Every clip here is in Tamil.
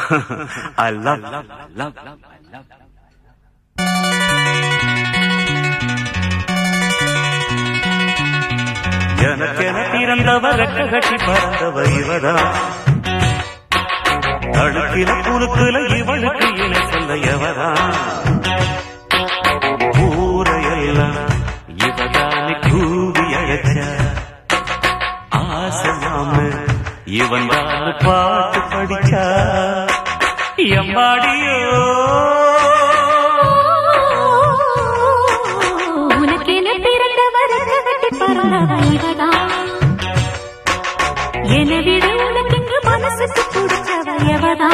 I love, love, love, love, love. எனக்கென பிறந்தவர் ரெக்க கட்டி பறந்தவ இவதான் தடுக்கில குலுக்குல இவளுக்கு இணை சொல்ல எவதான் ஊரையெல்லாம் இவதானே கூவி அழைச்ச ஆசமாம இவன் தான் பாட்டு படிச்சா எம்மாடியோ உனக்கென பிறந்தவர் கட்டி பறந்தவைவதா என விட உனக்கு மனசுக்கு பிடிச்சவையவதா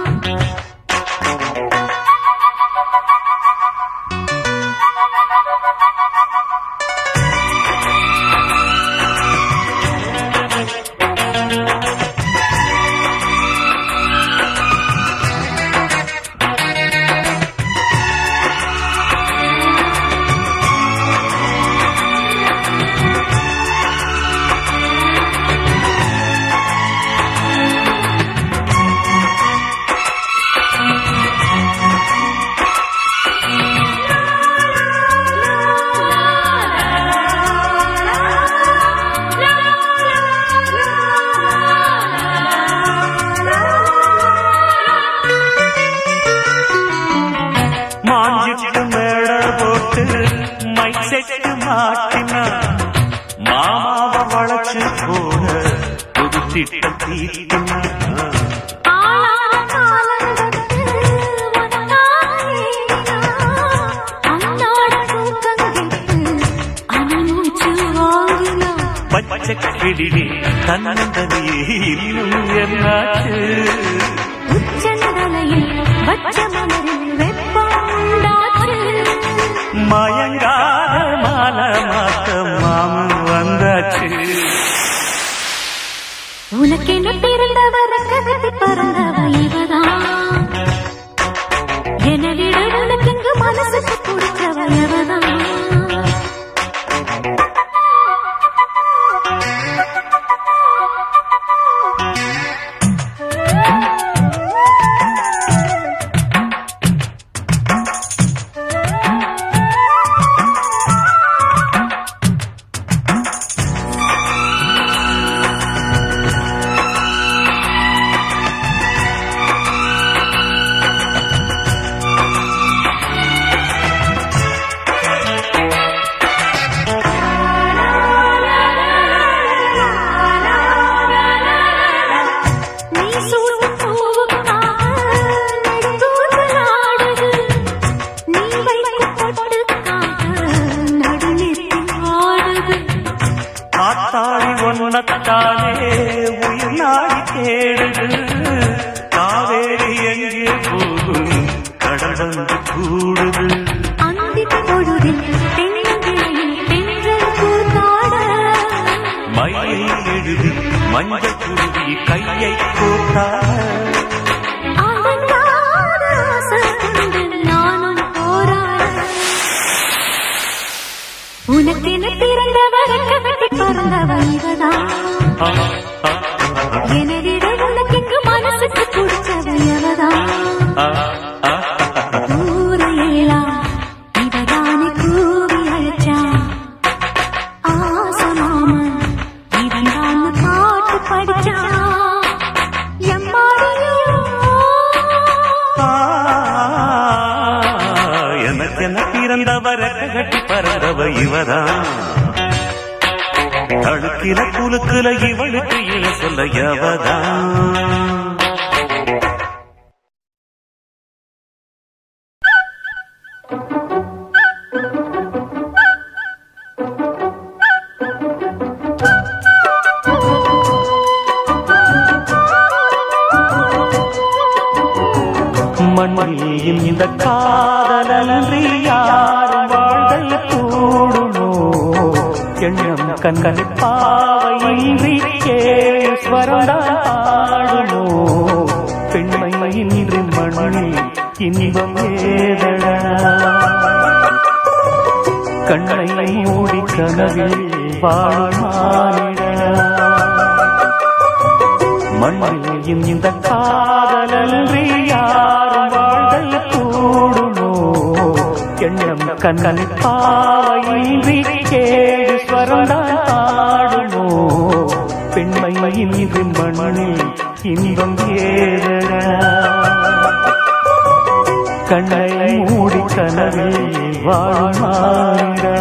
மாஞ்சிட்டு மேட போட்டு மைக் செட்டு மாட்டினா மாமாவ வளைச்சு போன புது திட்டம் தீட்டினா ஆளான காலங்கத்து உனக்காயினா அன்னாட தூக்கங்கெட்டு அனமூச்சு வாங்கினா பச்சை கிடிடி தன்னந்தனியே இன்னும் என்னாச்சு உச்சந்தலையில் வச்ச மலரில் வெப்பம் உண்டாச்சு மயங்காத மாலை மாத்த மாமன் வந்தாச்சு உனக்கென பிறந்தவர் கவித்து பறந்தவ இவதான் என விட உனக்கு இங்கு மனசுக்கு பிடிச்சவ எவதான் நீ சூடும் பூவுக்காக நெடுங்கூந்தலாடுது. நீ வைக்கும் பொட்டுக்காக நடுநிறுத்தி ஆடுது. ஆத்தாடி ஒன்னத்தாலே உயிர் நாடி தேடுது காவேரி எங்கே போகும் கடல் வந்து கூடுது அந்திப் பொழுதில் தென்னங்கிளையில் தென்றல் கூத்தாட. மயில் எழுதி மஞ்சள் குருவி கையை கோத்தாட அடங்காத ஆசை கொண்டு நானும் போராட. உனக்கென பிறந்தவர் கட்டி பறந்தவ இவதான் எனவிட உனக்கு இங்கு மனசுக்கு பிடிச்சவ எவதான் ஊரையெல்லாம் இவதானே கூவி அழைச்சா ஆசமாமன் இவன் தான் பாட்டு படிச்சா எம்மாடியோ எனக்கென பிறந்தவர கட்டி பறந்தவ இவதான் தடுக்கில குலுக்குல இவளுக்கு இழ சொல்ல எவதான் மண்ணில் இந்த காதலன்றி யாரும் வாழ்தல் கூடுமோ எண்ணம் கண்கள் பாவையின்றி ஏழு ஸ்வரந்தாடுமோ பெண்மையின்றி மண்ணில் இன்பம் ஏதடா கண்ணை மூடி கனவில் வாழ்மானிட மண்ணில் இந்த காதலன்றி யாரும் வாழ்தல் கூடுமோ எண்ணம் கண்ணன் பாவையின்றி கேடு ஸ்வரம்தான் பாடுமோ பெண்மை இன்றி மண்ணில் இன்பம் ஏதடா கண்ணை மூடி கனவில் வாழ்மாடா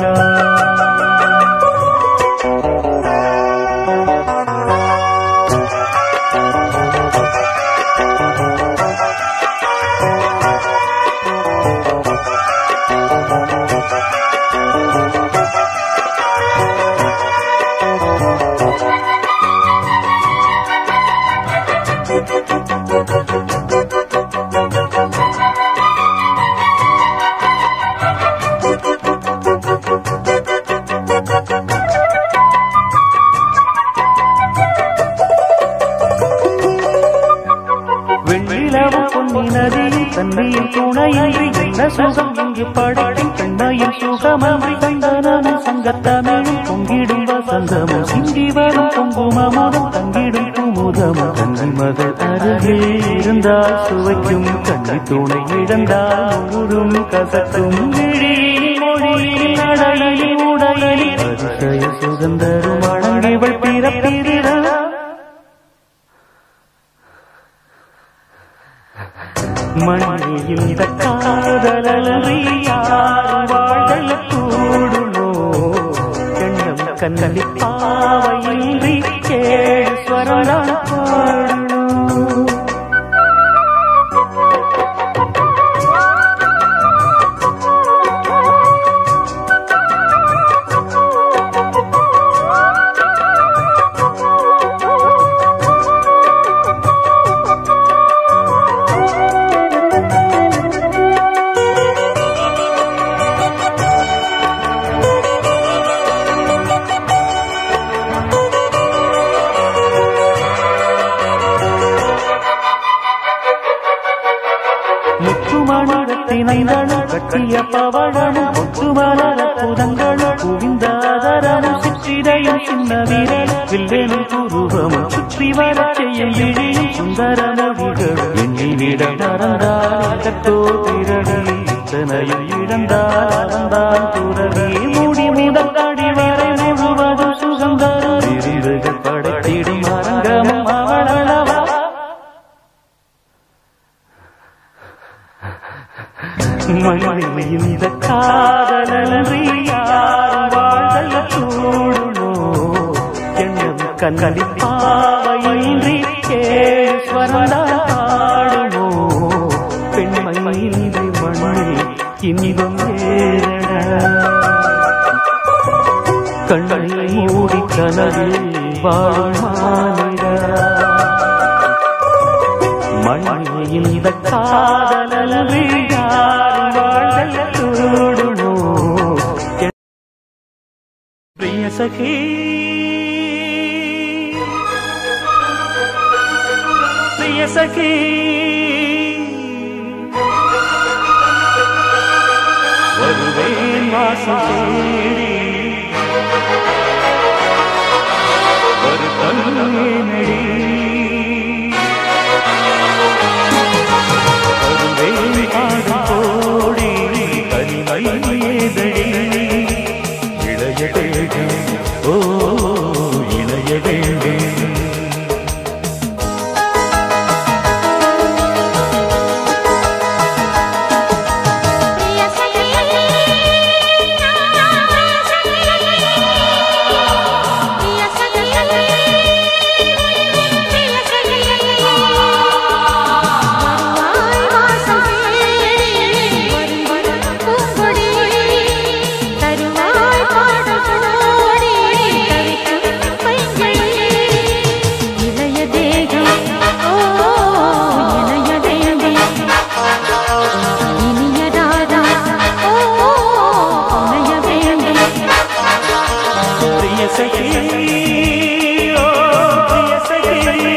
வெண்ணிலவு பொன்னி நதியில் தன்மையில் துணையின்றி என்ன சுகம் இங்கு படைக்கும் பெண்மையில் சுகமமை கண்டனமும் சங்கத்தமிழும் பொங்கிடும் வசந்தமும் சிந்தி வரும் குங்குமமும் தங்கிடும் குமுதமும் கண்ணி மகள் அருகில் இருந்தால் சுவைக்கும் கண்ணி துணை இழந்தால் முழுதும் கசக்கும் விழியில் மொழியில் நடையில் உடையில் அதிசய சுகந்தரும் வழங்கிவள் பிறப்பிறா மண்ணில் இந்த காதலன்றி யாரும் வாழ்தல் கூடுமோ எண்ணம் கண்ணி பாவையின்றி கேடு ஸ்வரம் பாடுமோ முத்துமணிரத்தினைந்தனும் கட்டிய பவழமும் முத்துமலர புதங்களும் குவிந்தாதரமும் சிற்றிடையும் சின்ன வீரன் வில்வேனும் குருவமும் சுற்றி வர செய்யும் விழியும் சுந்தர மொழிகளும் எண்ணிவிட மறந்தால் கட்டோ திரடி இத்தனையும் இழந்தால் அறந்தான் துறவி மூடி முதற்காடி வரை முழுவதும் சுகந்தரும் விருதுகள் படைத்திடும் அரங்கமும் அவளவா மண்ணில் இந்த காதலன்றி யாரும் வாழ்தல் கூடுமோ எண்ணம் கண்ணி பாவையின்றி கேஸ்வரந்தா பாடுமோ பெண்மை இன்றி மண்ணில் இன்பம் ஏறட கண்ணை மூடி கனவில் வாழ்மானிட மண்ணில் இந்த காதலன்றி யாரும் வாழ்தல் கூடுமோ பிரிய சகி பிரிய சகி வருவேன் வாசம் தேடி ஒரு கண்ணேனடி வருவேன் காதல் கோடி தனிமை ஏதடி இளைய வேண்டும் ஓ இளைய வேண்டும் பிரிய சகி பிரிய சகி பிரிய சகி வருவாய் வாசம் தேடி வரும் பூங்கொடி தருவாய் பாடல் கோடி கவிக்கும் பைங்கிழி இளைய தேகம் ஓ இளைய தேகம் இனிய ராதா ஓ உனைய வேண்டும் பிரிய சகி ஓ பிரிய சகி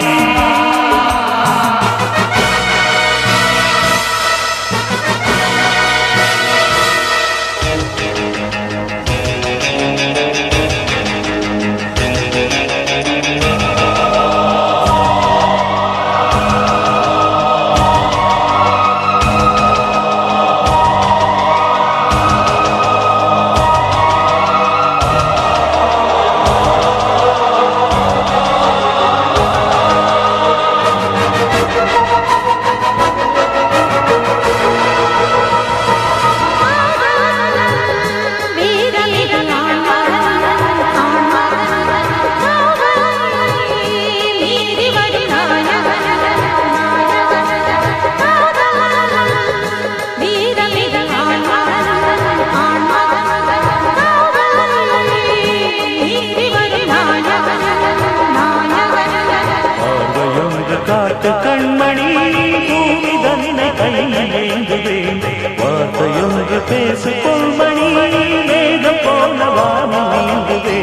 பேசு பொன்மணி மேகம் போல வானம் நீங்குதே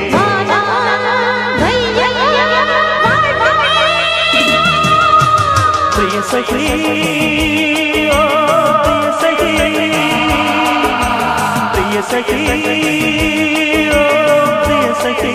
பிரிய சகி ஓ பிரிய சகி பிரிய சகி ஓ பிரிய சகி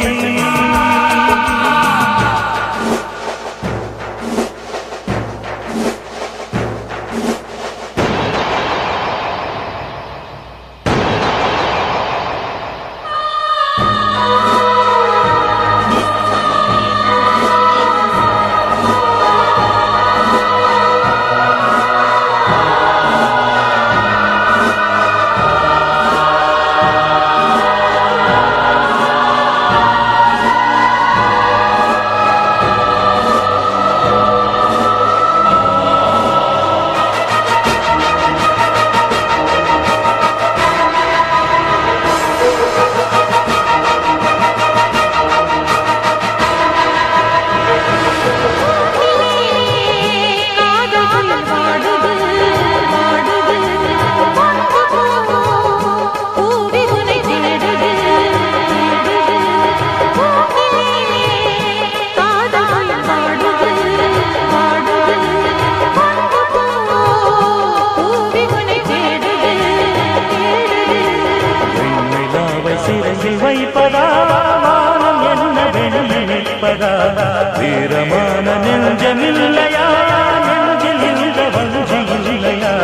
வெண்ணிலாவை சிறையில் வைப்பதா வானம் என்ன வெண்ணிப்பதா வீரமான நெஞ்சமில்லையா நெஞ்சில் இந்த வஞ்சி இல்லையா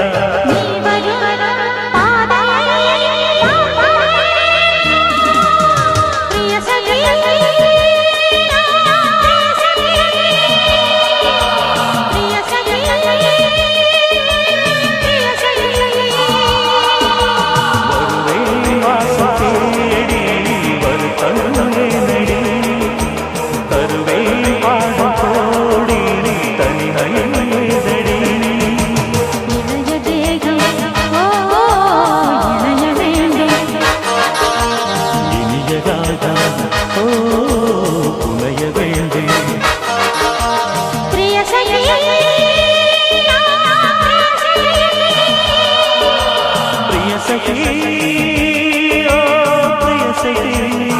வருவேன் வாசம் தேடி வரு தங்கே நடி தருவேன் பாடம் கோடி தனிமையதடி இனிய ராஜா ஓ புனைய வேண்டேன் பிரிய சகி ஓ பிரிய சகி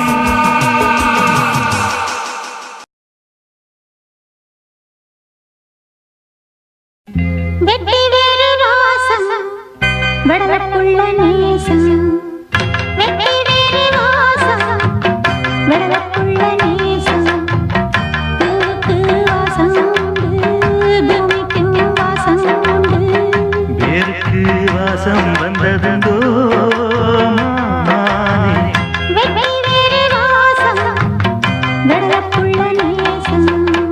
வெட்டி வேறு ராசம் வடவடப்புள்ள நேசம் வெட்டி வேறு ராசம் வடவடப்புள்ள நேசம் பூவுக்கு வாசம் உண்டு பூமிக்கு வாசம் உண்டு வேருக்கு வாசம் வந்ததுண்டோ மானே வெட்டி வேறு ராசம் வடவடப்புள்ள நேசம்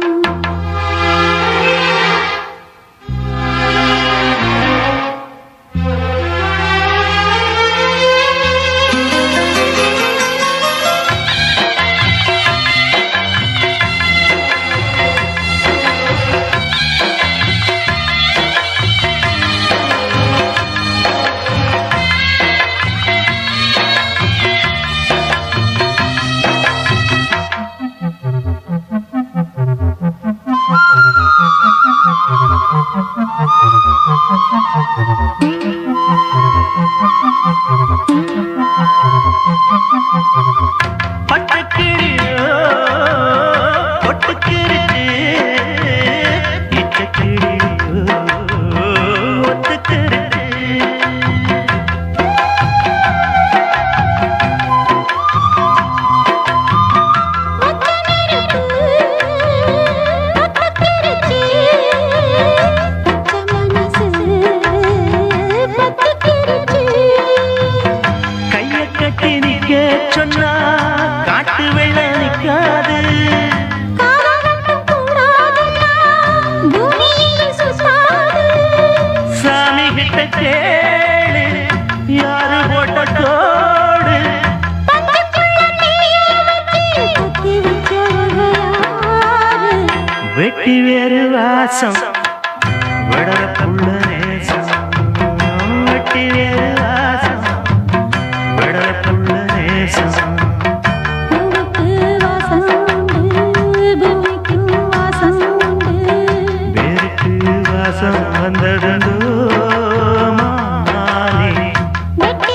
பட்டுக்கிளியோ பொட்டுக்கிளிச்சு இச்சக்கிளியோ ஒத்துக்கிளிச்சு கைய கட்டி நிக்க சொன்னா காட்டு வெள்ள நிக்காது சாமி கிட்ட கேளு யாரு போட்ட கோடு வெட்டி வேறு வாசம் வடல புள்ள நேசம் வெட்டி வேறு வாசம் வடல புள்ள நேசம் வேருக்கு வாசம் வந்ததுண்டோ மானே வெட்டி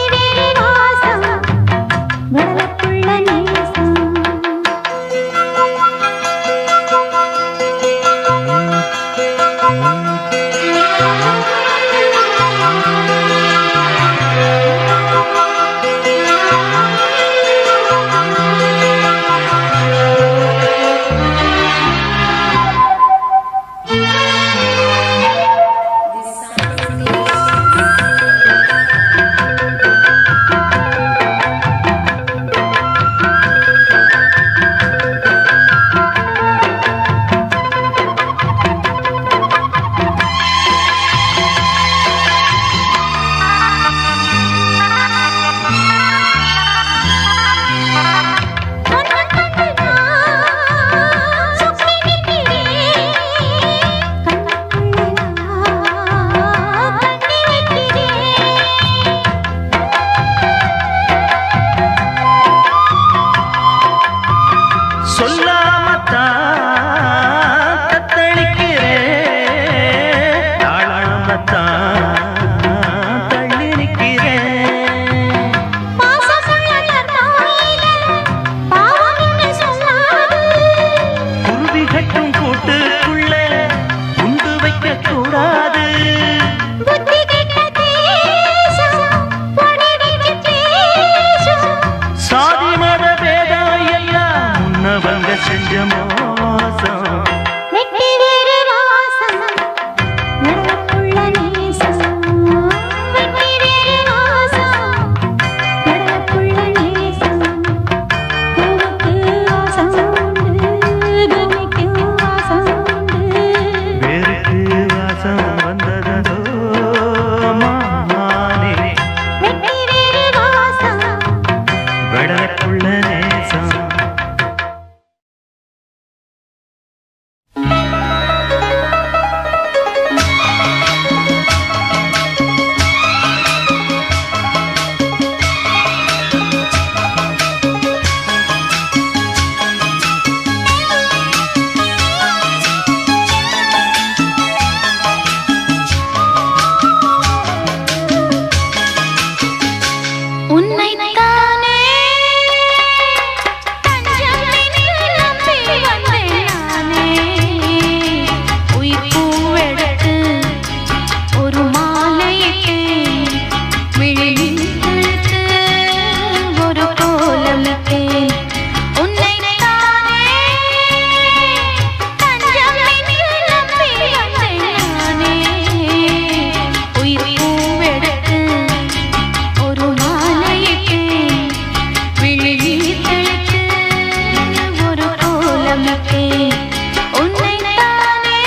எனக்குள்ள நேசம் உன்னைத்தானே தஞ்சமெனில் நம்பி வந்தேன் நானே. உயிர் பூவெடுத்து ஒரு மாலையிட்டேன். விழியில் இழுத்து ஒரு கோலமிட்டேன். உன்னைத்தானே தஞ்சமெனில் நம்பி வந்தேன் நானே. உயிர் பூவெடுத்து ஒரு மாலையிட்டு விழியில் தெளித்து ஒரு கோலமிட்டு உன்னைத்தானே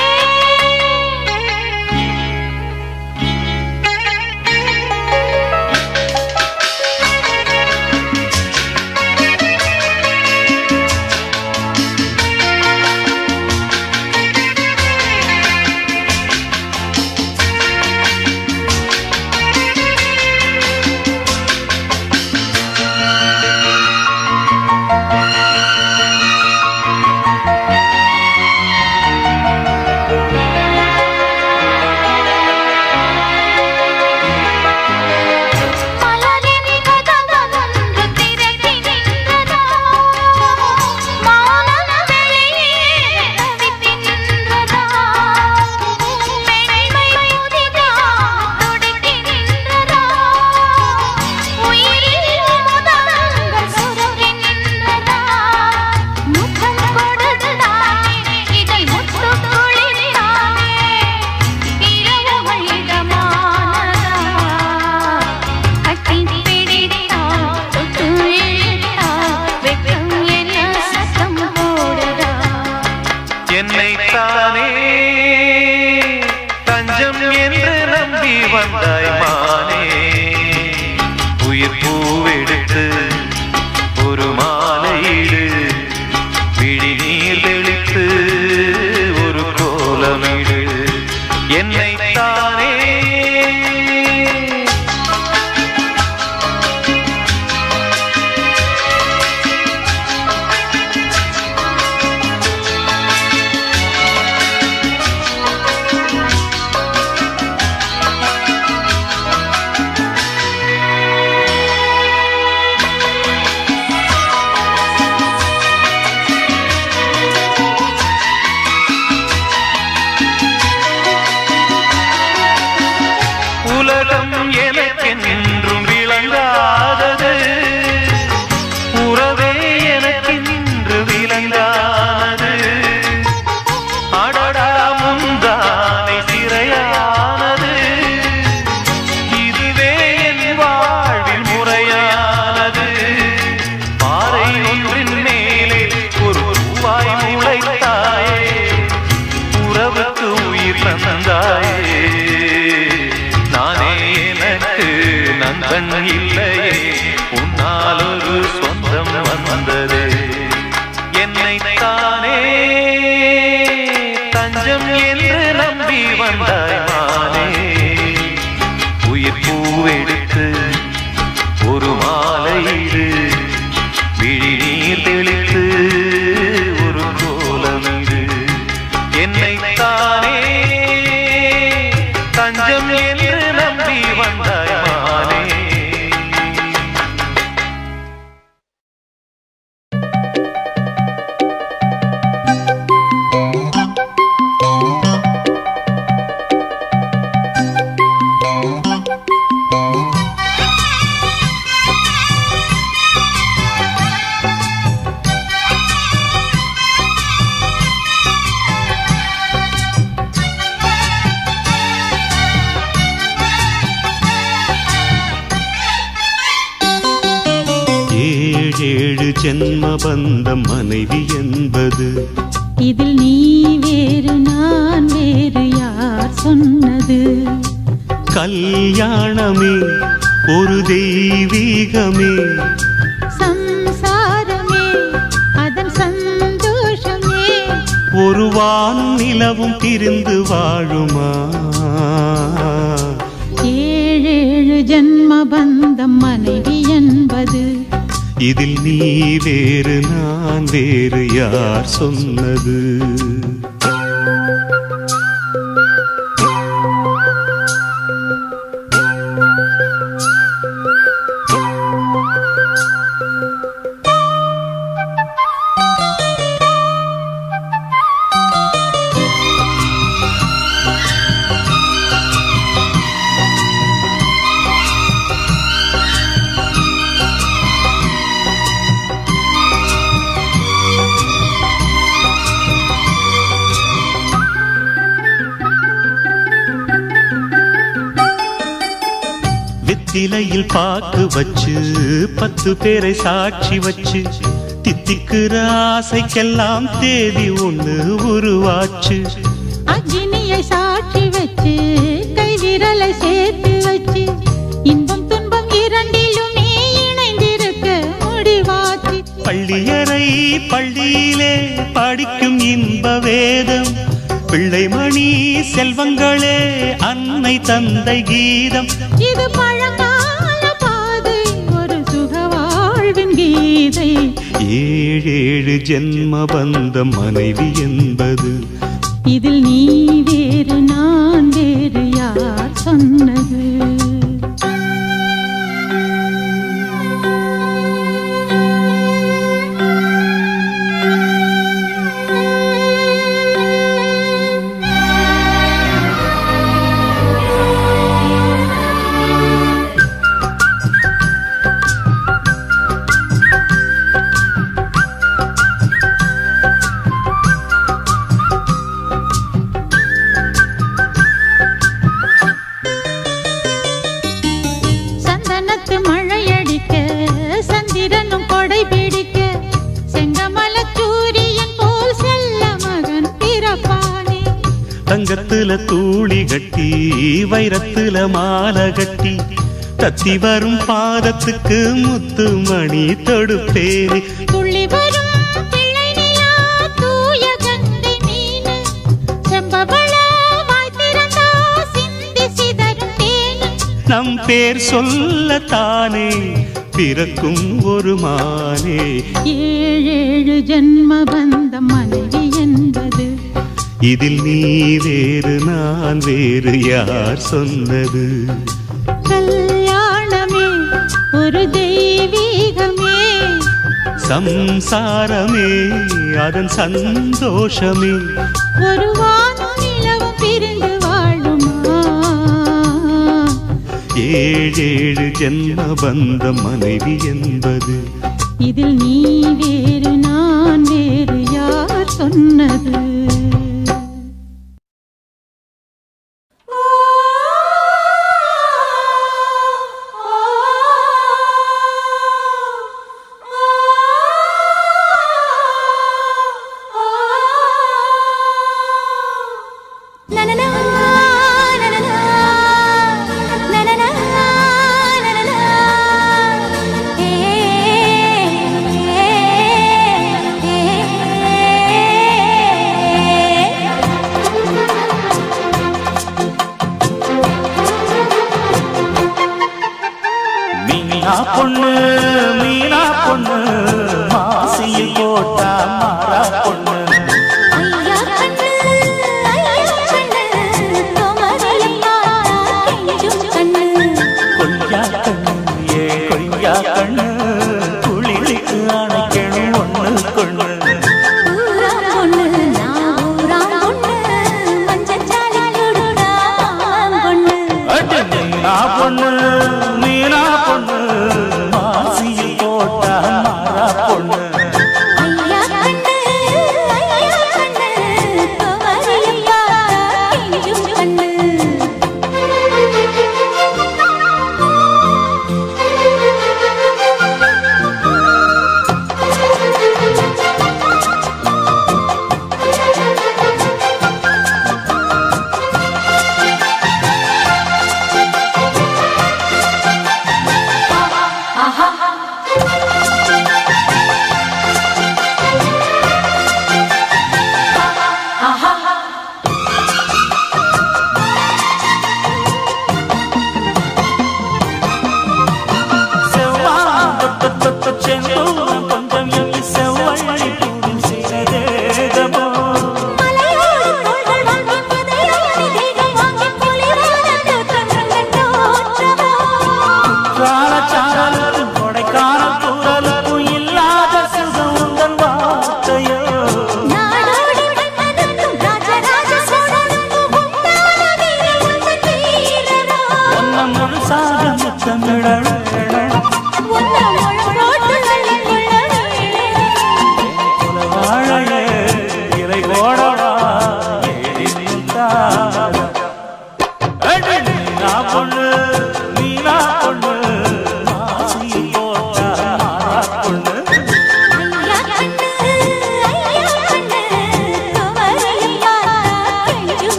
மலரின் கதவொன்று திறக்கின்றதா மானம் வெளியே தவிக்கின்றதா பெண்மை புதிதாக துடிக்கின்றதா உயிரில் முதல்கள் சுருங்கின்றதா முத்தம் கொடுத்தானே இதை முத்து குளிர்ந்தானே இரவுகள் இதமானதா கட்டி பிடித்தால் தொட்டு இழுத்தால் வெட்கம் என்ன சத்தம் போடுதா என்னைத்தானே தஞ்சம் என்று நம்பி வந்தாய் மானே உயிர் பூவெடுத்து ஒரு மாலையிடு விழி நீர் தெளித்து ஒரு கோலமிடு என்னைத்தானே உலகம் எனக்கென்றும் விளங்காதது உறவே எனக்கென்று விளங்கானது அடடா முந்தானை சிறையானது இதுவே என் வாழ்வில் முறையானது பாறை ஒன்றின் மேலே ஒரு பூவாய் முளைத்தாயே உறவுக்கு உயிர் தந்தாயே நானே எனக்கு நண்பன் இல்லையே உன்னால் ஒரு சொந்தம் வந்தது என்னை தானே தஞ்சம் என்று நம்பி வந்தாய் மானே உயிர் பூவெடுத்து ஒரு மாலையிடு விழி நீர் தெளித்து ஒரு கோலமிடு என்னை தானே தஞ்சம் என்று நம்பி வந்தாய் மானே ஏழேழு ஜென்ம பந்தம் மனைவி என்பது இதில் நீ வேறு நான் வேறு யார் சொன்னது கல்யாணமே ஒரு தெய்வீகமே சம்சாரமே வானும் நிலவும் பிரிந்து வாழுமா ஏழேழு ஜன்ம பந்தம் மனைவி என்பது இதில் நீ வேறு நான் வேறு யார் சொன்னது வெத்திலையில் பாக்கு வச்சு பத்து பேரை சாட்சி வச்சு தித்திக்கிற ஆசைக்கெல்லாம் தேதி ஒண்ணு உருவாச்சு அக்னியை சாட்சி வச்சு கை விரலை சேர்த்து வச்சு இன்பம் துன்பம் இரண்டிலுமே இணைந்திருக்க முடிவாச்சு பள்ளியறை பள்ளியிலே படிக்கும் இன்ப வேதம் பிள்ளைமணி செல்வங்களே அன்னை தந்தை கீதம் இது பழங்கால பாதை ஒரு சுக வாழ்வின் கீதை ஏழேழு ஜென்ம பந்தம் மனைவி என்பது இதில் நீ வேறு நான் வேறு யார் சொன்னது சந்தனத்து மழையடிக்க சந்திரனும் கொடை பிடிக்க செங்கமல சூரியன் போல் செல்ல மகன் பிறப்பானே தங்கத்துல தூளி கட்டி வைரத்துல மாலை கட்டி தத்தி வரும் பாதத்துக்கு முத்து மணி தொடுப்பேனே துள்ளி வரும் பிள்ளை நிலா தூய கங்கை மீனு செம்பவள வாய் திறந்தா சிந்தி சிதறும் தேனு நம் பேர் சொல்லத்தானே பிறக்கும் ஒரு மானே ஏழேழு ஜன்ம பந்தம் மனைவி என்பது இதில் நீ வேறு நான் வேறு யார் சொன்னது கல்யாணமே ஒரு தெய்வீகமே சம்சாரமே அதன் சந்தோஷமே ஒரு வானும் நிலவும் பிரிந்து வாழுமா ஏழேழு ஜென்ம பந்தம் மனைவி என்பது இதில் நீ வேறு நான் வேறு யார் சொன்னது ஏ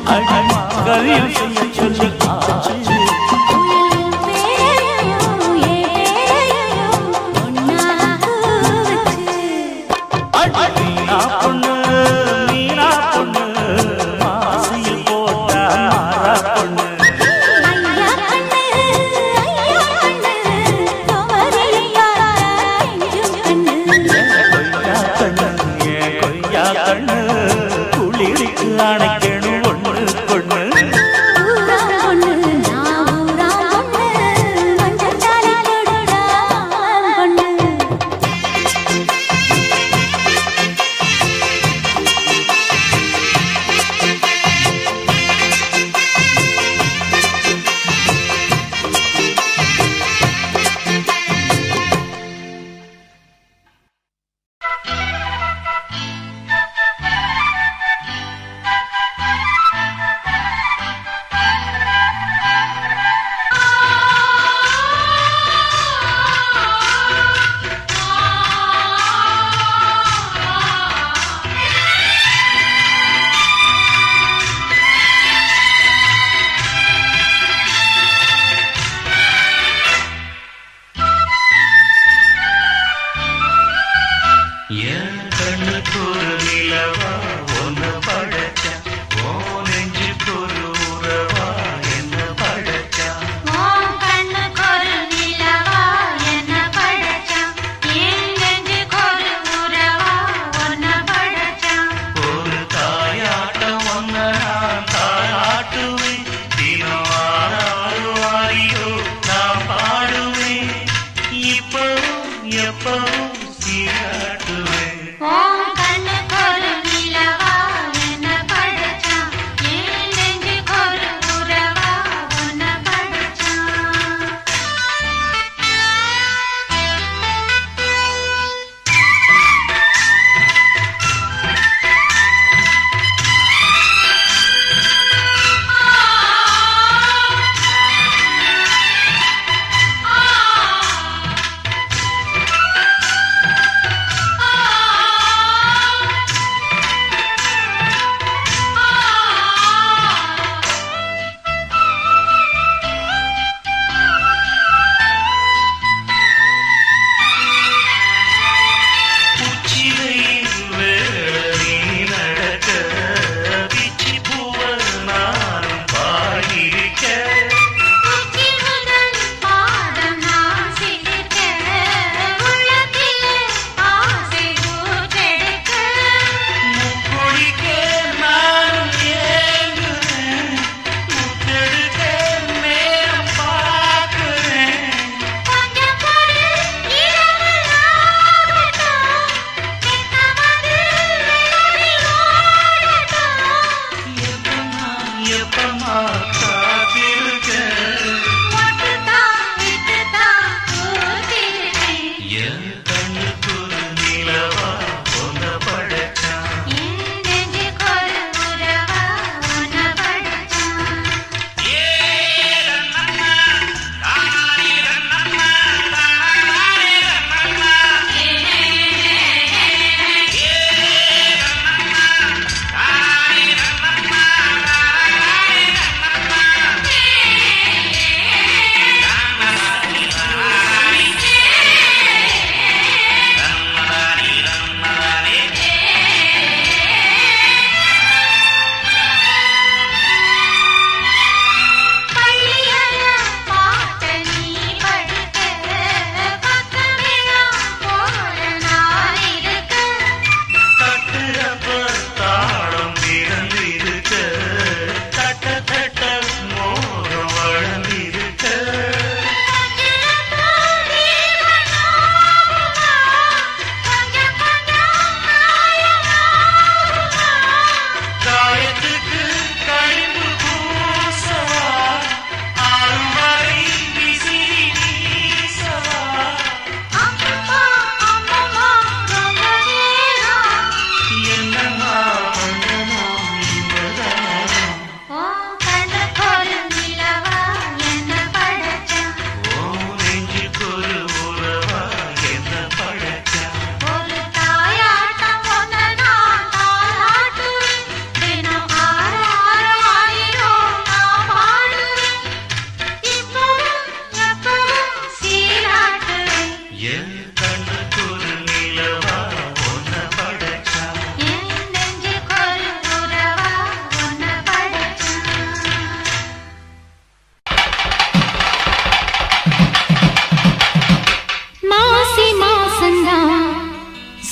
அடிமாங்கல்யம் செய்ய சொல்லி ஆச்சு மீனா பொண்ணு மீனா பொண்ணு மாசியில் போட்டா மாறா பொண்ணு கொய்யா கண்ணு ஏன் கொய்யா கண்ணு குளிருக்கு அணைக்கணும் ஒண்ணு கொண்ணு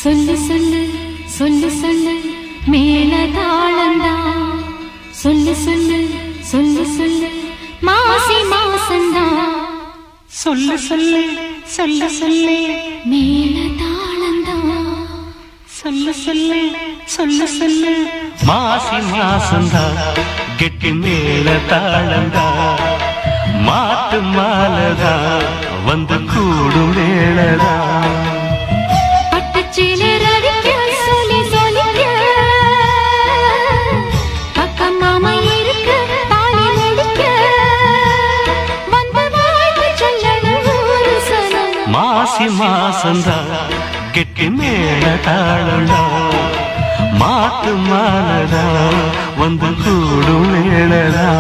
சொல்லு சொல்லு சொல்லு சொல்லு மேல தாளந்தா சொல்லு சொல்லு சொல்லு சொல்லு மாசி மாசந்தா சொல்லு சொல்லு சொல்லு சொல்லு மேல தாளந்தா சொல்லு சொல்லு சொல்லு சொல்லு மாசி மாசந்தா கெட்டி மேல தாளந்தா மாட்டு மாலதா வந்து கூடும் வேளதா பட்டுச்சீலர் அடிக்க சொல்லி சொல்லிக்க பக்கம் மாமா இருக்க தாலி முடிக்க வந்த வாழ்த்து சொல்லணும் ஒரு சனம் மாசி மாசந்தா கெட்டி மேல தாளந்தா மாட்டு மாலதா வந்து கூடும் வேளதா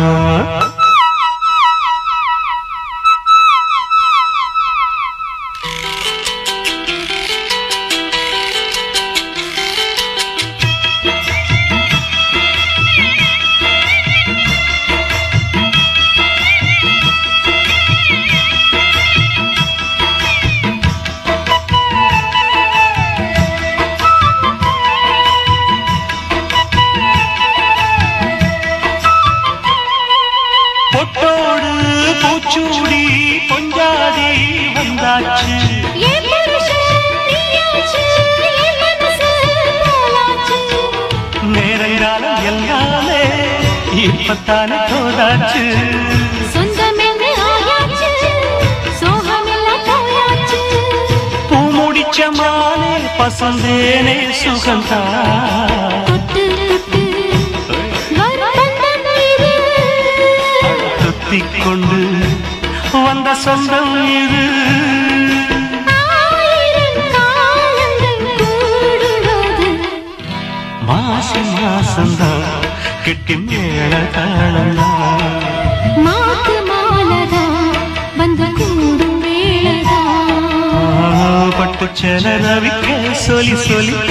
பொட்டோடு பூச்சூடி பொஞ்சாதி வந்தாச்சு என் புருஷன் நீயாச்சு, என் மனசு போலாச்சு. நேரங்காலம் எல்லாமே இப்பத்தானே தோதாச்சு சொந்தமென்று ஆயாச்சு, சோகமெல்லாம் போயாச்சு. பூ முடிச்ச மாலே பசந்தேனே சுகந்தா தொட்டு தொட்டு வரும் பந்தம் இது. துத்திக் கொண்டு வந்த சொந்தம் இது ஆயிரம் காலங்கள் கூடுவது. மாசி மாசந்தா கெட்டி மேல தாளந்தா மாத்து மாலதா, வந்து கூடும் வேளைதா. பட்டுச்சல ரவிக்க சொல்லி சொல்லிக்க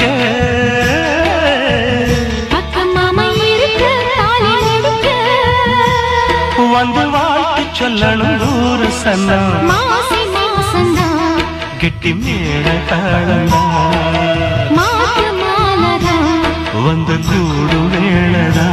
பக்கம் மாமா இருக்க, தாலி முடிக்க. வந்து வாழ்த்து சொல்லணும் ஒரு சன்னம் மாசி மாசந்தா கெட்டி மேல தாளந்தா மாத்து மாலதா வந்து கூடும் வேளதா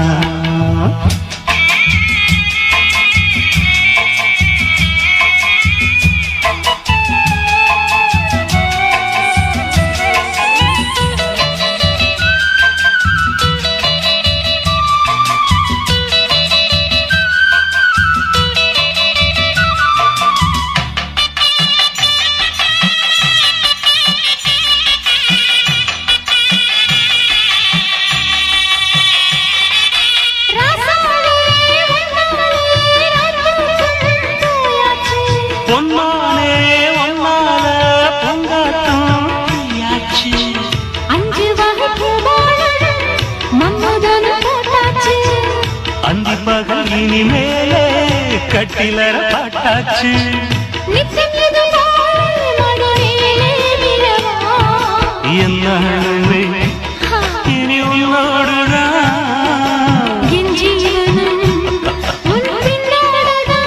ராசாவே வந்தாலே ராஜ்யம் போயாச்சு பொன்னானே ஒன்னால பொங்காட்டம் தீயாச்சு அஞ்சு வகை பூபாலம் மன்மதன் போட்டாச்சு அந்தி பகல் இனிமேலே கட்டிலர பாட்டாச்சு நித்தம் இது போல மடியிலே விழவா என்னாலுமே இனி உன்னோடுதான் என் ஜீவனும் உன் பின்னோடுதான்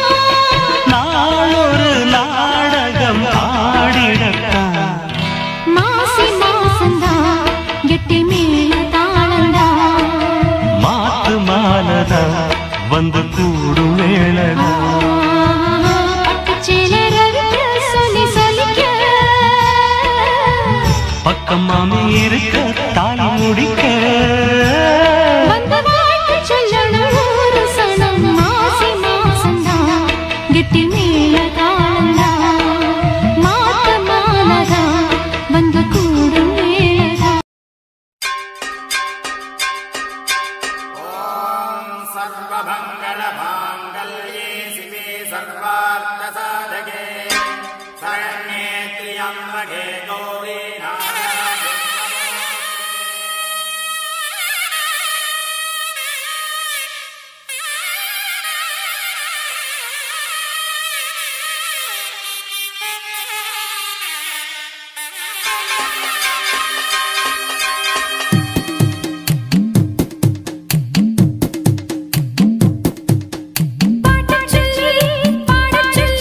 நாளொரு நாடகம் ஆடிடத்தான் மாசி மாசந்தா கெட்டி மேல தாளந்தா மாத்து மாலதா வந்து கூடும் வேளதா பட்டுச்சேலரவிக்க சொல்லி சொல்லிக்க பக்கம் மாமி இருக்க தாலி முடிக்க வந்த வாழ்த்து சொல்லணும் ஒரு சனம் மாசி மாசந்தா கெட்டி மேல தாளந்தா மாத்த மாலதா வந்து கூடும் வேளதா सर्वमङ्गलमाङ्गल्ये शिवे सर्वार्थसाधके शरण्ये त्र्यम्बके गौरी नारायणे பாடச் சொல்லி பாடச் சொல்லி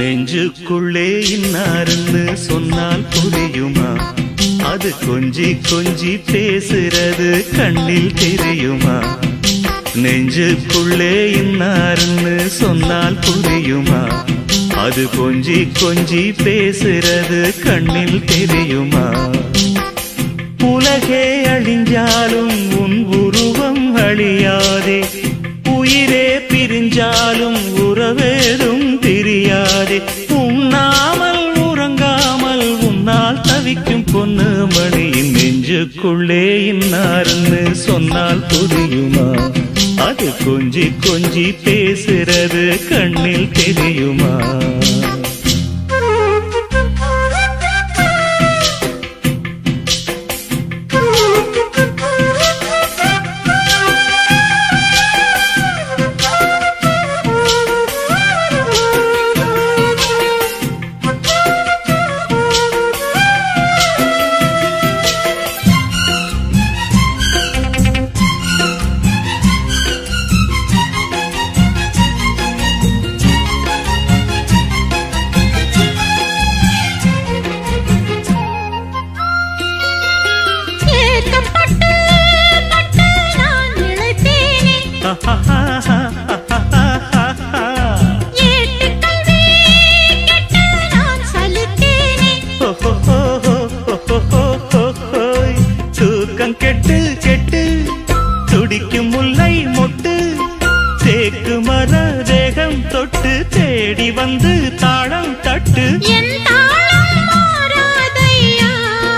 நெஞ்சுக்குள்ளே இன்னாருன்னு சொன்னால் புரியுமா அது கொஞ்சி கொஞ்சி பேசுறது கண்ணில் தெரியுமா நெஞ்சுக்குள்ளே இன்னாருன்னு சொன்னால் புரியுமா அது கொஞ்சி கொஞ்சி பேசுறது கண்ணில் தெரியுமா உலகே அழிஞ்சாலும் உன் உருவம் அழியாதே உயிரே பிரிஞ்சாலும் உறவேதும் பிரியாதே உண்ணாமல் உறங்காமல் உன்னால் தவிக்கும் பொண்ணு மணியின் நெஞ்சுக்குள்ளே இன்னாருன்னு சொன்னால் புரியுமா அது கொஞ்சி கொஞ்சி பேசுறது கண்ணில் தெரியுமா ஏக்கம் பட்டு பட்டு நான் இழைத்தேனே ஏட்டு கல்வி கெட்டு நான் சலித்தேனே தூக்கம் கெட்டு கெட்டு துடிக்கும் முல்லை மொட்டு தேக்கு மர தேகம் தொட்டு தேடி வந்து தாளம் தட்டு என் தாளம் மாறாதையா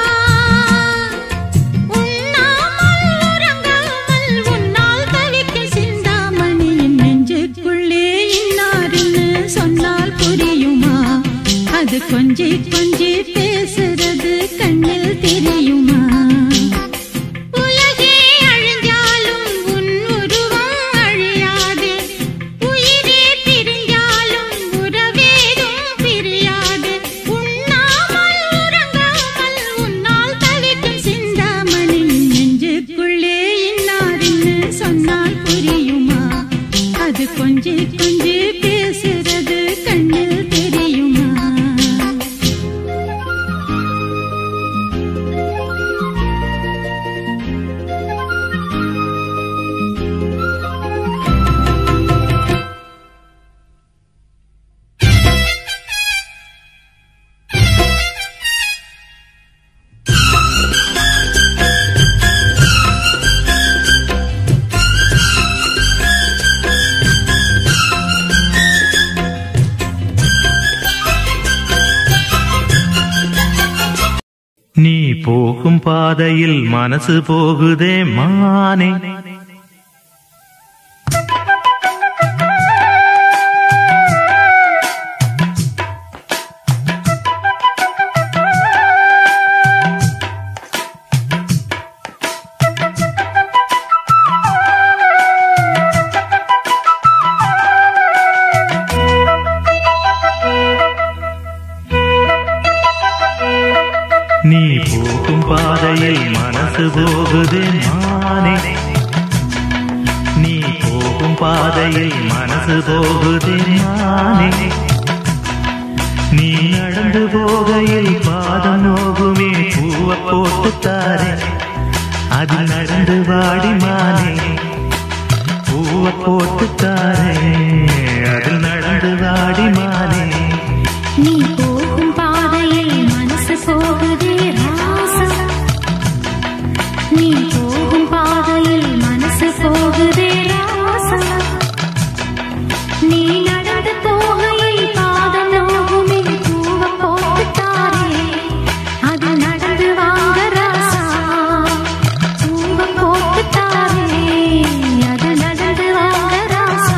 உண்ணாமல் உறங்காமல் உன்னால் தவிக்கும் சிந்தாமணியின் நெஞ்சுக்குள்ளே இன்னாருன்னு சொன்னால் புரியுமா அது கொஞ்சி கொஞ்சி பேசுறது கண்ணில் தெரியுமா உலகே அழிஞ்சாலும் உன் உருவம் அழியாதே உயிரே பிரிஞ்சாலும் உறவேதும் பிரியாது உண்ணாமல் உறங்காமல் உன்னால் தவிக்கும் சிந்தாமணி நெஞ்சுக்குள்ளே இன்னாருன்னு சொன்னால் புரியுமா அது கொஞ்சி கொஞ்சி பேசுறது கண்ணில் தெரியுமா நீ போகும் பாதையில் மனசு போகுதே மானே நீ போகும் பாதையில் மனசு போகுதே மானே நீ போகும் பாதையில் மனசு போகுதே மானே நீ நடந்து போகையில் பாதம் நோகுமே பூவ போட்டு தாரே அது நடந்து வாடி மானே பூவ போட்டு தாரே அது நடந்து வாடி மானே நீ போகும் பாதையில் மனசு போகுதே ராசா நீ போகும் பாதையில் மனசு போகுதே ராசா நீ நடந்து போகையில் பாதம் நோகுமே பூவ போட்டுத்தாரே அது நடந்து வாங்க ராசா பூவ போட்டுத்தாரே அது நடந்து வாங்க ராசா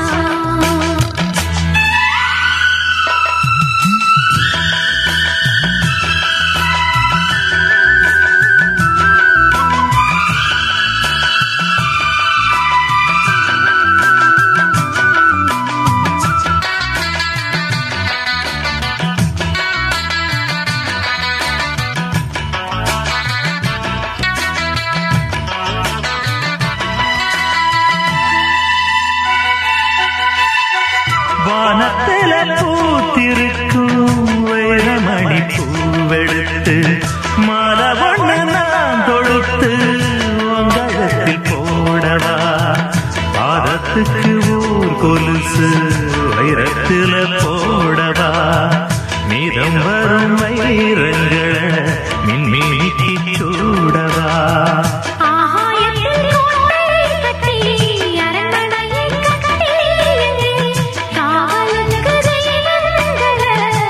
வானத்தில பூ பூத்திருக்கும் வைரமணி பூவெடுத்து மாலை ஒண்ணு நான் தொடுத்து உங்களத்தில் போடவா பாதத்துக்கு ஊர் கொலுசு வைரத்தில போடவா மீதம் வரும் வைரங்களை மின்மினிக்கு சூடவா ஆகாயத்தில் கோட்டை கட்டி அரண்மனையை கட்டி காவலுக்கு தெய்வங்கள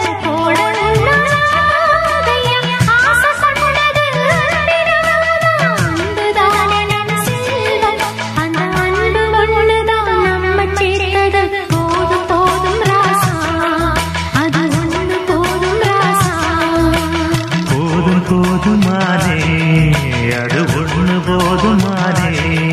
போடணும்னாதையா ஆசை சொன்னது அன்புதானே நம் செல்வம் அந்த அன்பு ஒண்ணுதான் நம்ம சேர்த்தது போதும் போதும் ராசா அது ஒண்ணு போதும் ராசா போதும் போதுமானே அது ஒண்ணு போதுமானே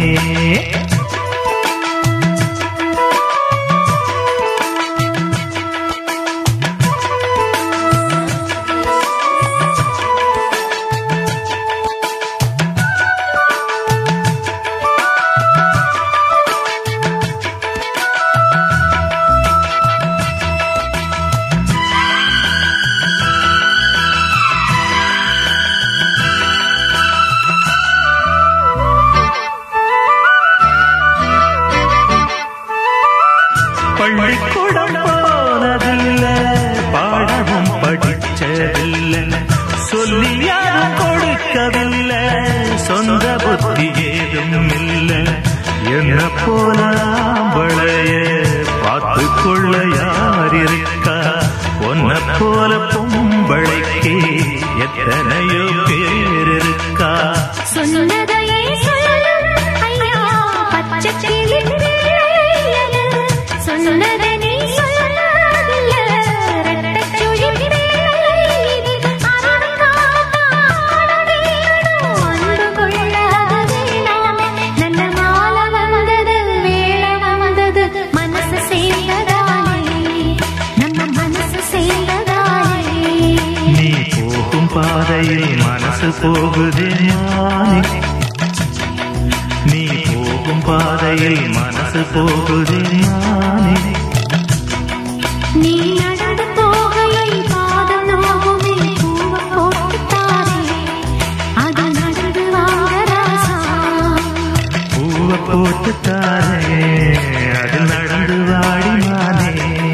பள்ளிக்கூடம் போனதில்ல பாடமும் படிச்சதில்ல சொல்லி யாரும் கொடுக்கவில்லை சொந்த புத்தி ஏதும் இல்ல என்ன போல ஆம்பளைய பார்த்து கொள்ள யார் இருக்கா பொன்ன போல பொம்பளைக்கு எத்தனையோ பேர் இருக்கா சொன்னதையே சொல்லும் ஐயா பச்சை கிளி பிள்ளையது. சொன்னதை நீ சொல்லாதில்ல, ரெட்டைச் சுழி பிள்ளை இது. அருளுக்காக ஆடவேணும், அன்பு கொள்ளாது வேணாமே. நல்ல மாலை வந்தது, வேளை வந்தது, மனசு சேர்ந்ததாலே, நம்ம மனசு சேர்ந்ததாலே நீ போகும் பாதையில் மனசு போகுதே மானே நீ போகும் பாதையில் மனசு போகுதே மானே நீ நடந்து போகையில் பாதம் நோகுமே பூவ போட்டுத்தாரே அது நடந்து வாங்க ராசா பூவ போட்டு தாரே அது நடந்து வாடி மானே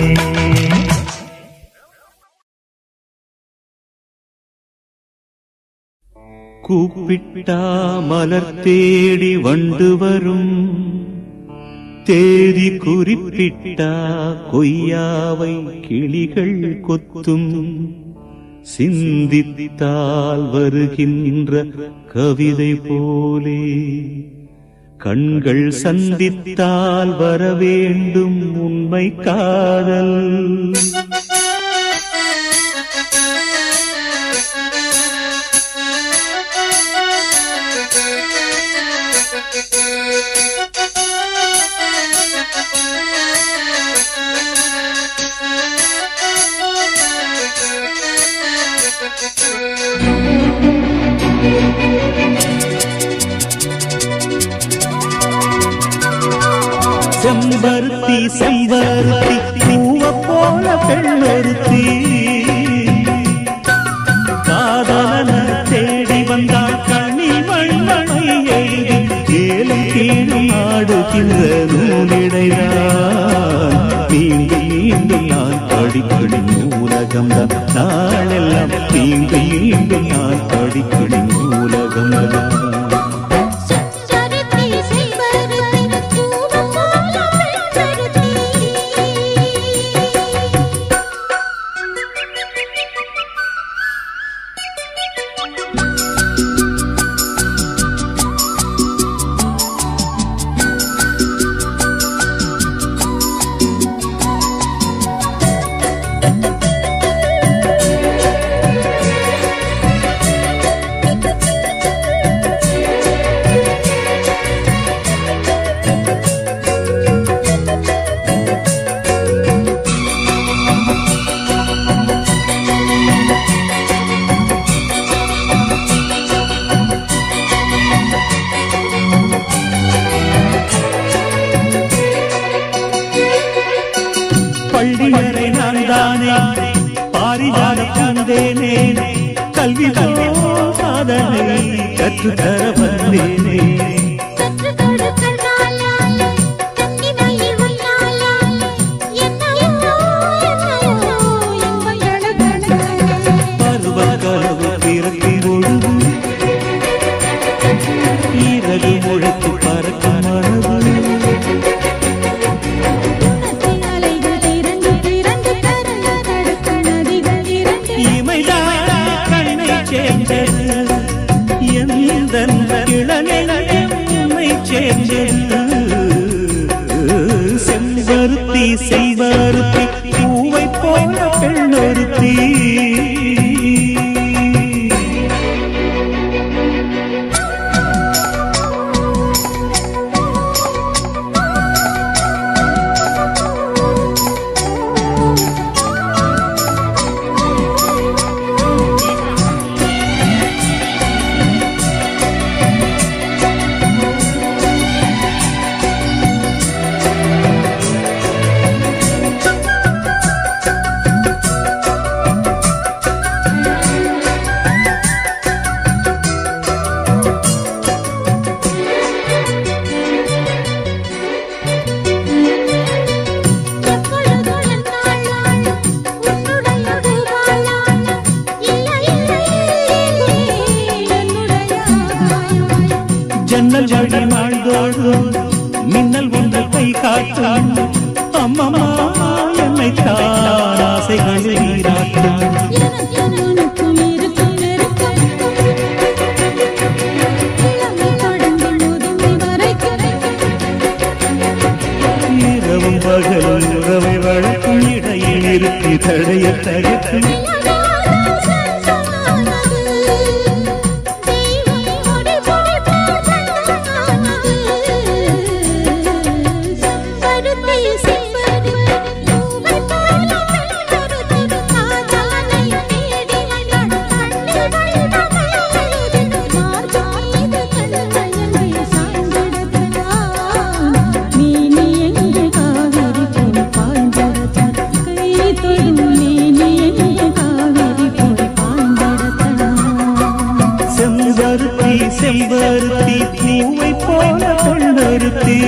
கூப்பிட்டா மலர் தேடி வண்டு வரும் தேதி குறிப்பிட்டா கொய்யாவை கிளிகள் கொத்தும் சிந்தித்தால் வருகின்ற கவிதை போலே கண்கள் சந்தித்தால் வர வேண்டும் உண்மை காதல் செம்பருத்தி செம்பருத்தி பூவ போல பெண்ணொருத்தி காதலன தேடி வந்தாள் கனி மண்ணை எழுதி ஏலம் கீழும் ஆடுகின்ற நூலிடைதான் மீண்டும் மீண்டும் நான் படிக்கணும் நூலகம்தான் நாளெல்லாம் மீண்டும் மீண்டும் நான் படிக்கணும் நூலகம்தான் சுச்சரித்தி செம்பருத்தி பூவ போல பெண்ணொருத்தி செம்பருத்தி கல்வி சாதனை கற்றுத்தர வந்தேனே கற்று கொடுத்தல் நாளாலே கண்ணிமையில் உன்னாலே என்னையோ என்னையோ இன்பங்கள கண்டாலே பருவ கனவு பிறக்கும் பொழுது ஈரகு முழைத்து பறக்கும் மனது அலைகள் இரண்டு இரண்டு கரங்க தடுக்கும் நதிகள் இரண்டு இமைதாரா கண்ணை சேர்ந்தது எந்த இளநிலையம் உம்மை சேர்ந்தது செம்பருத்தி செம்பருத்தி பூவை போல பெண்ணொருத்தி எப்பொழுதும் என்னாலும் உன்னுடைய ரூபாலான இல்லை இல்லை என்னுடைய ஆகாயம் ஜன்னல் வழி நாள்தோறும் மின்னல் ஒன்று கை காட்டும் அம்மம்மா என்னை தான் ஆசைகளில் நீராட்டும் எனக்கும் இருக்கும் நெருக்கம் இளமை தொடங்கி முதுமை வரைக்கும் இரவும் பகலும் உறவை வளர்க்கும் இடையில் இருக்கு தடைய தடுக்கும் செம்பருத்தி செம்பருத்தி பூவை போல கொண்டொருத்தி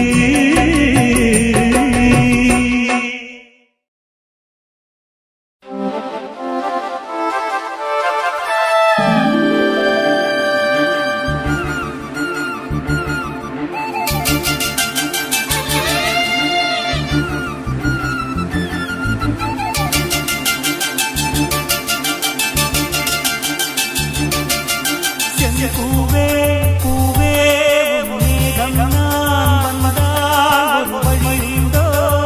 பூவே பூவே மேகம் நான் வந்தால் ஒரு வழியுண்டோ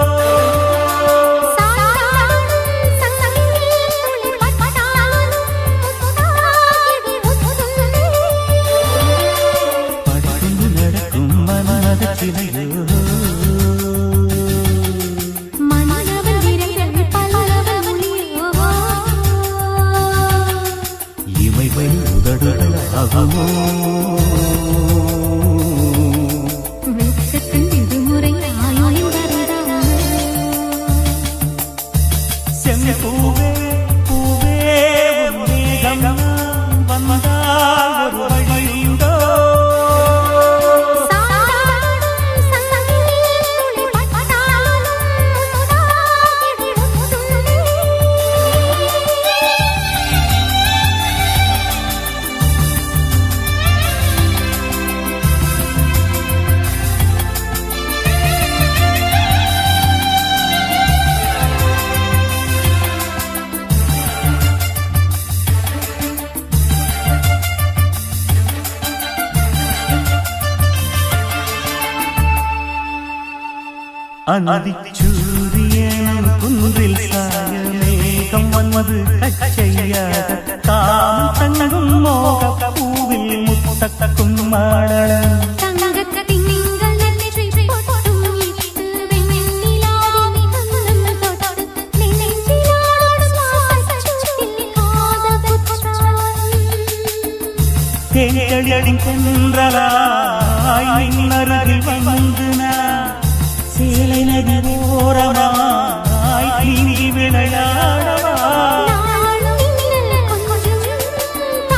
படுத்து நடக்கும் மனத சிலையோ இமைவை உதடுகள் ஆகுமோ செம்பூவே பூவே மேகம் நான் வந்தால் ஒரு வழியுண்டோ அந்திச்சூரியன் குன்றில் சாய மேகம் வந்து கச்சையாக தாம் தங்கும் மோக பூவில் முத்தக்கும் மாடலம் தேடின் கொன்றலாய் நின்னருகில் வந்து நான் சேலை நதி ஓரமாய் நீங்கி விளையாடவா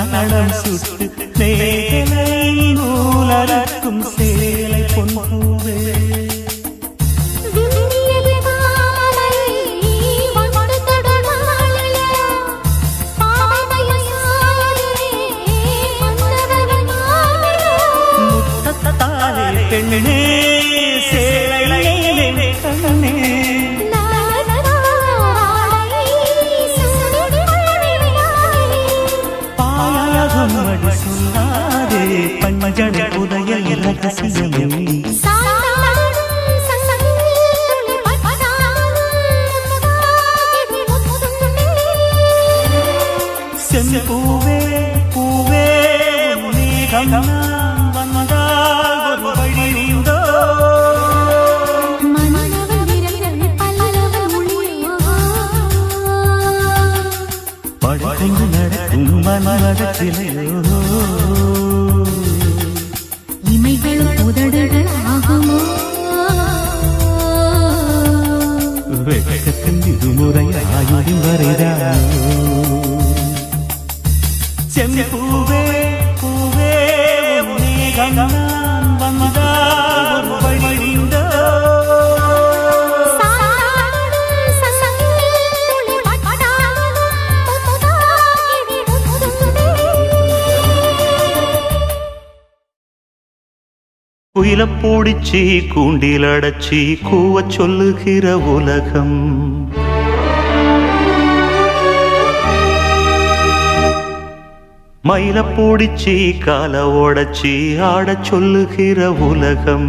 நாளம் சுட்டு மேலை நூலறுக்கும் சேலை பொன்பூவே விண்ணியது தாமரை வண்டு தொடர்மாலையா பாவைய சாயலே மன்னரவன் மாலையா முத்தத்தாலே பெண்ணே சேலை கண்ணே பாயகம் அடி சொல்லாதே பஞ்சட புதையல் ரகசியமே சென்று பூவே பூவே உன்மேகம் நான் வந்தால் ஒரு வழியுண்டோ படைந்து நடக்கும் மனடத்திலேயோ இமைகளும் உதடுகள் ஆகுமோ வெட்கத்தின் இருமுறை ஆயுதம் வரைதானோ செம்பூவே பூவே உன்மேகம் நான் வந்தால் ஒரு வழியுண்டோ குயில பூடிச்சி கூண்டில் அடைச்சி கூவச் சொல்லுகிற உலகம் மயில பூடிச்சி கால ஓடச்சி ஆடச் சொல்லுகிற உலகம்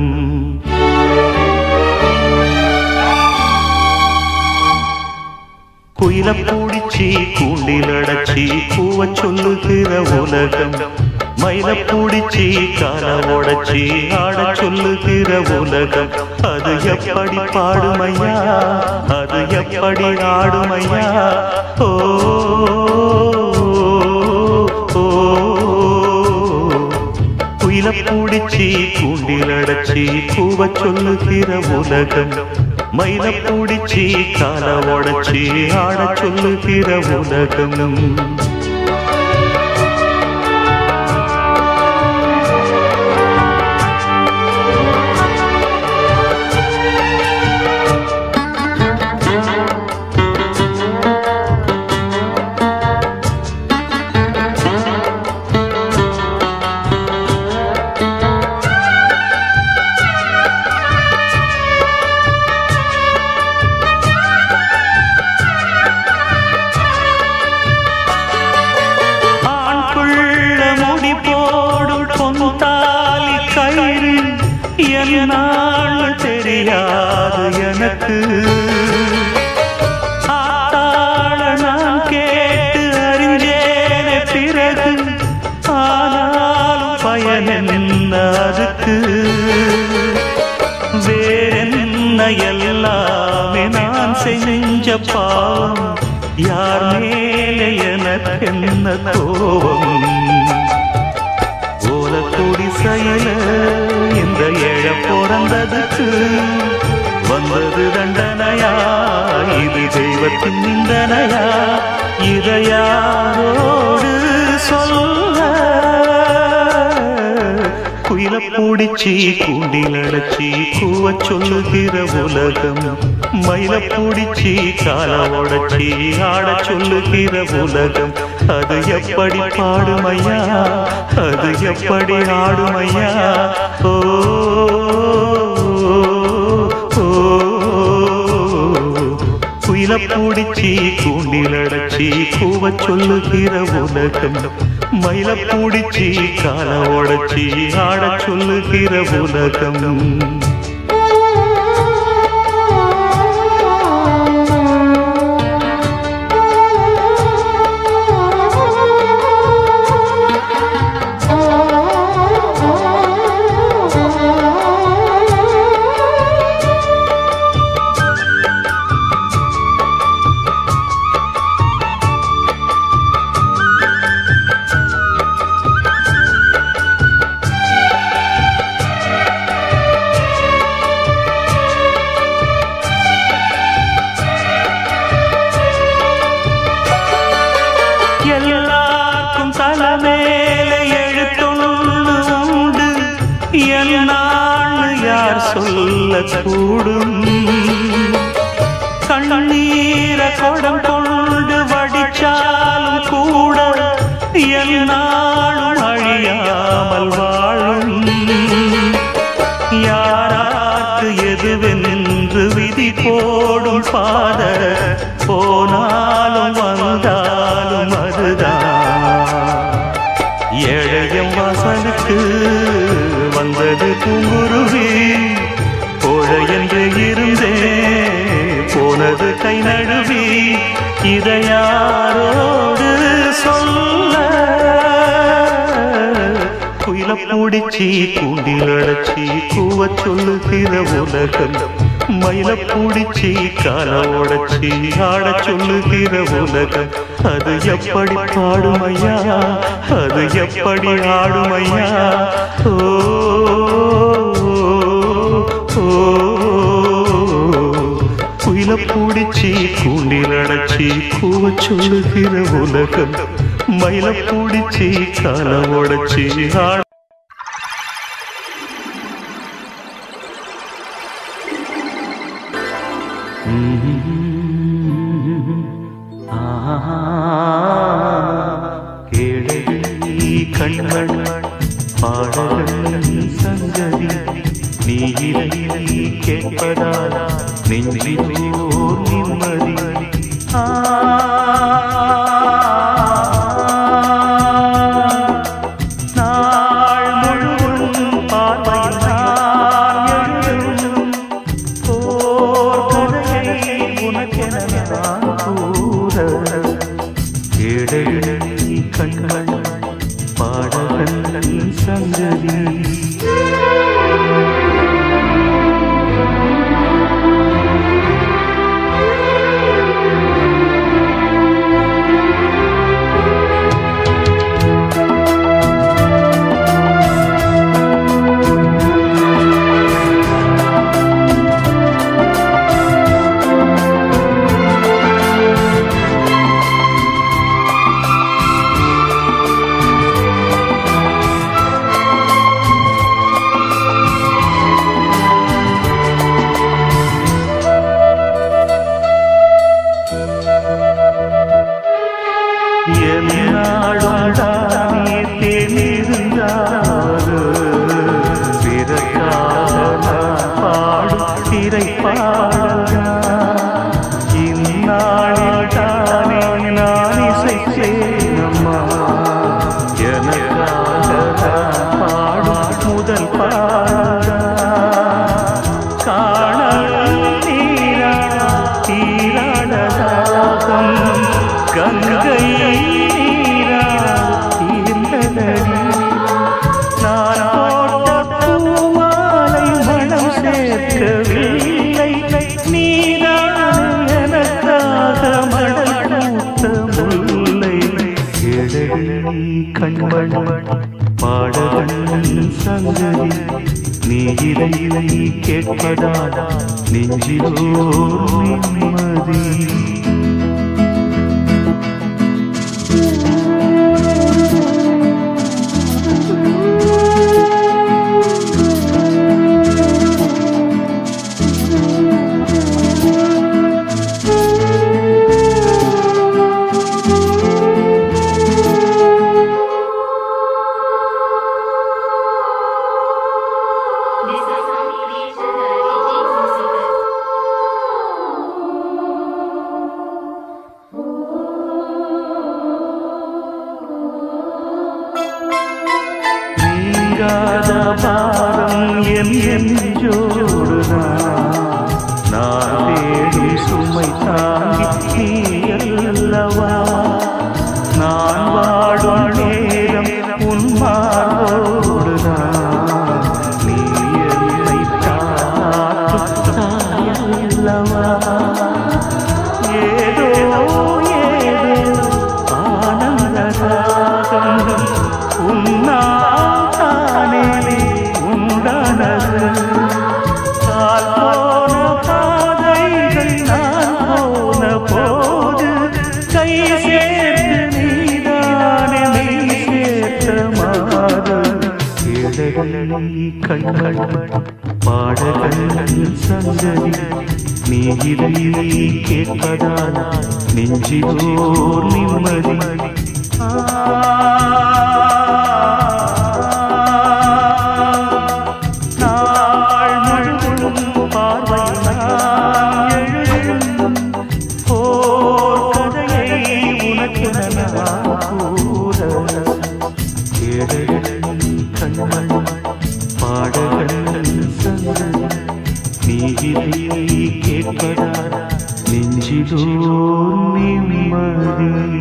குயில பூடிச்சி கூண்டில் அடைச்சி கூவச் சொல்லுகிற உலகம் மயில பூடிச்சி கால ஓடச்சி ஆடச் சொல்லுகிற உலகம் அது எப்படி பாடுமையா அது எப்படி ஆடுமையா ஓ ஓ, குயில பூடிச்சி கூண்டில் அடைச்சி கூவச் சொல்லுகிற உலகம் மயில பூடிச்சி கால உடச்சி ஆடச் சொல்லுகிற உலகம் ஆண் புள்ள முடி போடும் பொந்தாலி கயிறு என்னால் தெரியாது எனக்கு ஆத்தாள நான் கேட்டு அறிஞ்சேனே பிறகு ஆனாலும் பயன் என்ன அதுக்கு வேறென்ன எல்லாமே நான் செஞ்ச பாவம் யார் மேலே எனக்கென்ன கோபம் ஓலக்கூடி செயல இந்த ஏழ பிறந்ததுக்கு வந்தது தண்டனையா இது தெய்வத்தின் நிந்தனையா இதையாரோடு சொல்ல குயில பூடிச்சி கூண்டில் அடைச்சி கூவச் சொல்லுகிற உலகம் மயில பூடிச்சி கால உடச்சி ஆடச் சொல்லுகிற உலகம் அது எப்படி பாடுமையா அது எப்படி ஆடுமையா ஓ ஓ, குயில பூடிச்சி கூண்டில் அடைச்சி கூவச் சொல்லுகிற உலகம் மயில பூடிச்சி கால உடச்சி ஆடச் சொல்லுகிற உலகம் என்னான்னு யார் சொல்லக்கூடும் கண்ணீர கொடம் கொண்டு வடிச்சாலும் கூட என்னாலும் அழியாமல் வாழும் யாராக்கு எதுவென்று விதி போடும் பாத போனாலும் வந்தாலும் அதுதான் ஏழையம் வாசலுக்கு வந்தது பூங்குருவி கோழ என்று இருந்தே போனது கை நழுவி இதை யாரோடு சொல்ல குயில பூடிச்சி கூண்டில் அடைச்சி கூவ சொல்லுகிற உலகம் மயில பூடிச்சி கால உடைச்சி ஆட சொல்லுகிற உலகம் அது எப்படி பாடுமையா அது எப்படி ஆடுமையா ஓ ஓ, குயில பூடிச்சி கூண்டில் அடைச்சி கூவ சொல்லுகிற உலகம் மயில பூடிச்சி கால உடைச்சி ஆட கேளடி கண்கள் பாடல்கள் சங்கதி நீ இதை கேட்பதால் நெஞ்சிலோர் நிம்மதி ஆ, நாள் முழுவதும் பார்வையில் நான் எழுதும் ஓர் கதையை உனக்கென நான் கூற ஏழை கண்கள் பாடகன் சங்கதி என்னாலும் தானே தேர்ந்திருந்தாரு பிறக்காக நான் பாடும் திரை இந்நாளில் தானே நான் இசைச்சேனம்மா எனக்காக நான் பாடும் முதல் பாடா காணல் நீரா தீராடதாகம் கங்கை நீரா தீர்ந்ததடி நான் போட்ட பூமாலை மனம் சேர்க்கவில்லை நீதான் எனக்காக மடல் பூத்த முல்லை எழகி கண்மண் பாடகன் சங்கதி நீ இதை கேட்பதா நெஞ்சிலோ நிம்மதி This is song creation by DJ Musical. நீங்காத பாரம் என் நெஞ்சோடுதான் நான் தேடும் சுமை தாங்கி நீ அல்லவா நான் வாடும் நேரம் உன் மாறோடுதான் நீ என்னை கண்மண் பாடகன் சங்கதி நீ இதை கேட்பதால் நெஞ்சிலோர் நிம்மதி நாள் முழுவதும் பார்வையினால் எழுதும் ஓர் கதையை உனக்கு நான் கூற ஏழைகளின் கண்மண் பாடகன் சங்கதி நீ இதை கேட்பதால் நெஞ்சிலோ நிம்மதி